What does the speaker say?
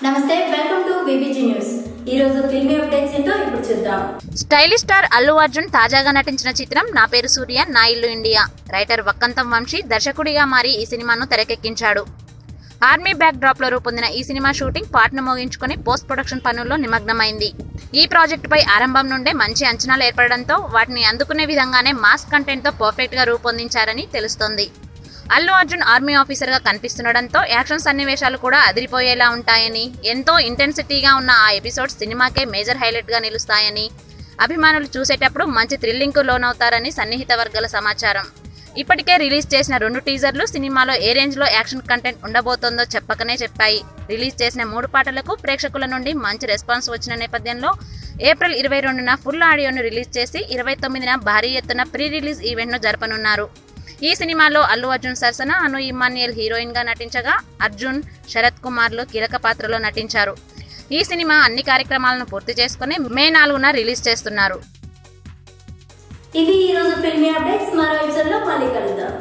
నమస్తే welcome to VBG news ఈ రోజు ఫిల్మీ అప్డేట్స్ ఏంటో ఇప్పుడు చూద్దాం స్టైలిష్ స్టార్ అల్లు అర్జున్ తాజాగా నటించిన చిత్రం నా పేరు సూర్య నా ఇల్లు ఇండియా రైటర్ వక్కంతం వంశీ దర్శకుడిగా మారి ఈ సినిమాను తెరకెక్కించాడు ఆర్మీ బ్యాక్ డ్రాప్ లో రూపొందిన ఈ సినిమా షూటింగ్ పాటను మోగించుకుని పోస్ట్ ప్రొడక్షన్ పనుల్లో నిమగ్నమైంది ఈ ప్రాజెక్టుపై ఆరంభం నుండే మంచి అంచనాలు ఏర్పడడంతో వాటిని అందుకునే విధంగానే మాస్ కంటెంట్ తో పర్ఫెక్ట్ గా రూపొందించారని తెలుస్తోంది అల్లు అర్జున్ ఆర్మీ ఆఫీసర్ గా కనిపిస్తుండడంతో యాక్షన్ సన్నివేశాలు కూడా అదిరిపోయేలా ఉంటాయని ఎంతో ఇంటెన్సిటీగా ఉన్న ఆ ఎపిసోడ్స్ సినిమాకే మేజర్ హైలైట్ గా నిలుస్తాయని అభిమానులు చూసేటప్పుడు మంచి థ్రిల్లింగ్ కు లోనవుతారని సన్నిహిత వర్గాల సమాచారం ఇప్పటికే రిలీజ్ చేసిన రెండు టీజర్లు సినిమాలో ఏ రేంజ్ లో యాక్షన్ కంటెంట్ ఉండబోతోందో చెప్పకనే చెప్పాయి రిలీజ్ చేసిన మూడు పాటలకు ప్రేక్షకుల నుండి మంచి రెస్పాన్స్ వచ్చిన నేపథ్యంలో ఏప్రిల్ ఇరవై రెండున ఫుల్ ఆడియోను రిలీజ్ చేసి ఇరవై తొమ్మిదిన భారీ ఎత్తున ప్రీ రిలీజ్ ఈవెంట్ను జరపనున్నారు ఈ సినిమాలో అల్లు అర్జున్ సరసన అను ఇమాన్యుయల్ హీరోయిన్ గా నటించగా అర్జున్ శరత్ కుమార్లు కీలక పాత్రలో నటించారు ఈ సినిమా అన్ని కార్యక్రమాలను పూర్తి చేసుకుని మే నాలుగున రిలీజ్ చేస్తున్నారు ఇవి ఈ రోజు ఫిల్మీ అప్డేట్స్ మరో ఎపిసోడ్ లో మళ్ళీ కలుద్దాం